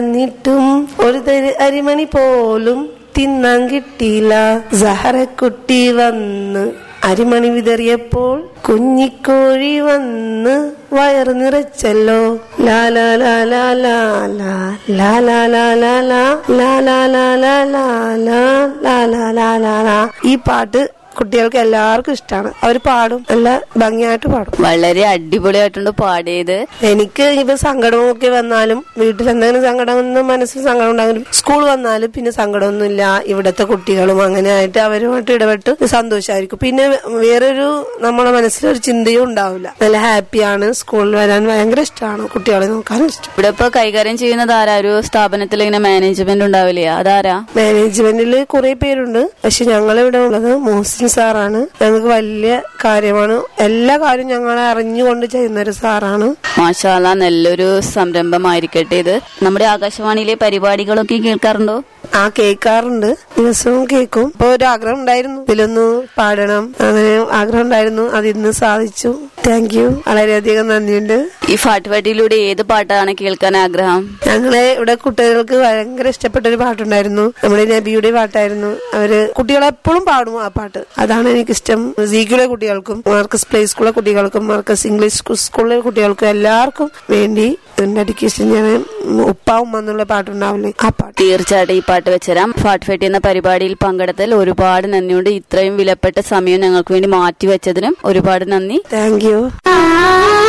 എന്നിട്ടും ഒരു തരി അരിമണി പോലും തിന്നാൻ കിട്ടിയില്ല സഹറക്കുട്ടി വന്ന് അരിമണി വിതറിയപ്പോൾ കുഞ്ഞിക്കോഴി വന്ന് വയറ് നിറച്ചല്ലോ ലാലാ ലാലാ ലാലാ ലാലാ ലാലാ ലാലാ ലാലാ ലാലാ ലാലാ ലാലാ ഈ പാട്ട് കുട്ടികൾക്ക് എല്ലാവർക്കും ഇഷ്ടമാണ് അവർ പാടും നല്ല ഭംഗിയായിട്ട് പാടും വളരെ അടിപൊളിയായിട്ടുണ്ട് പാടിയത് എനിക്ക് ഇപ്പൊ സങ്കടമൊക്കെ വന്നാലും വീട്ടിൽ എന്തെങ്കിലും സങ്കടം വന്ന് മനസ്സിൽ സങ്കടം ഉണ്ടാകും സ്കൂൾ വന്നാലും പിന്നെ സങ്കടമൊന്നുമില്ല ഇവിടത്തെ കുട്ടികളും അങ്ങനെ ആയിട്ട് അവരുമായിട്ട് ഇടപെട്ട് സന്തോഷമായിരിക്കും പിന്നെ വേറൊരു നമ്മളെ മനസ്സിലൊരു ചിന്തയും ഉണ്ടാവില്ല നല്ല ഹാപ്പിയാണ് സ്കൂളിൽ വരാൻ ഭയങ്കര ഇഷ്ടമാണ് കുട്ടികളെ നോക്കാനും ഇഷ്ടം ഇവിടെ ഇപ്പൊ കൈകാര്യം ചെയ്യുന്നത് ആരാ ഒരു സ്ഥാപനത്തിൽ ഇങ്ങനെ മാനേജ്മെന്റ് ഉണ്ടാവില്ലേ അതാരാ മാനേജ്മെന്റിൽ കുറെ പേരുണ്ട് പക്ഷെ ഞങ്ങൾ ഇവിടെ ഉള്ളത് മോഹസിൻ സാറാണ് ഞങ്ങൾക്ക് വലിയ കാര്യമാണ് എല്ലാ കാര്യവും ഞങ്ങളെ അറിഞ്ഞുകൊണ്ട് ചെയ്യുന്ന ഒരു സാറാണ് മാഷാല നല്ലൊരു സംരംഭമായിരിക്കട്ടെ ഇത് നമ്മുടെ ആകാശവാണിയിലെ പരിപാടികളൊക്കെ കേൾക്കാറുണ്ടോ ആ കേൾക്കാറുണ്ട് ദിവസവും കേൾക്കും ഇപ്പൊ ഒരു ആഗ്രഹം ഉണ്ടായിരുന്നു ഇതിലൊന്ന് പാടണം അങ്ങനെ ആഗ്രഹം ഉണ്ടായിരുന്നു അത് ഇന്ന് സാധിച്ചു താങ്ക് യു വളരെയധികം നന്ദിയുണ്ട് ഈ പാട്ടുപാട്ടിയിലൂടെ ഏത് പാട്ടാണ് കേൾക്കാൻ ആഗ്രഹം ഞങ്ങളെ ഇവിടെ കുട്ടികൾക്ക് ഭയങ്കര ഇഷ്ടപ്പെട്ട ഒരു പാട്ടുണ്ടായിരുന്നു നമ്മുടെ നബിയുടെ പാട്ടായിരുന്നു അവര് കുട്ടികളെ എപ്പോഴും പാടും ആ പാട്ട് അതാണ് എനിക്കിഷ്ടം സീക്കിലെ കുട്ടികൾക്കും മാർക്കസ് പ്ലേ സ്കൂളിലെ കുട്ടികൾക്കും മാർക്കസ് ഇംഗ്ലീഷ് സ്കൂളിലെ കുട്ടികൾക്കും എല്ലാവർക്കും വേണ്ടി ഡെഡിക്കേഷൻ ഞാൻ ഉപ്പാവും എന്നുള്ള പാട്ടുണ്ടാവില്ലേ ആ പാട്ട് തീർച്ചയായിട്ടും ഈ പാട്ട് വെച്ചുതരാം പാട്ട് ഫെട്ടി എന്ന പരിപാടിയിൽ പങ്കെടുത്തതിൽ ഒരുപാട് നന്ദിയുണ്ട് ഇത്രയും വിലപ്പെട്ട സമയം ഞങ്ങൾക്ക് വേണ്ടി മാറ്റി വെച്ചതിനും ഒരുപാട് നന്ദി താങ്ക് യു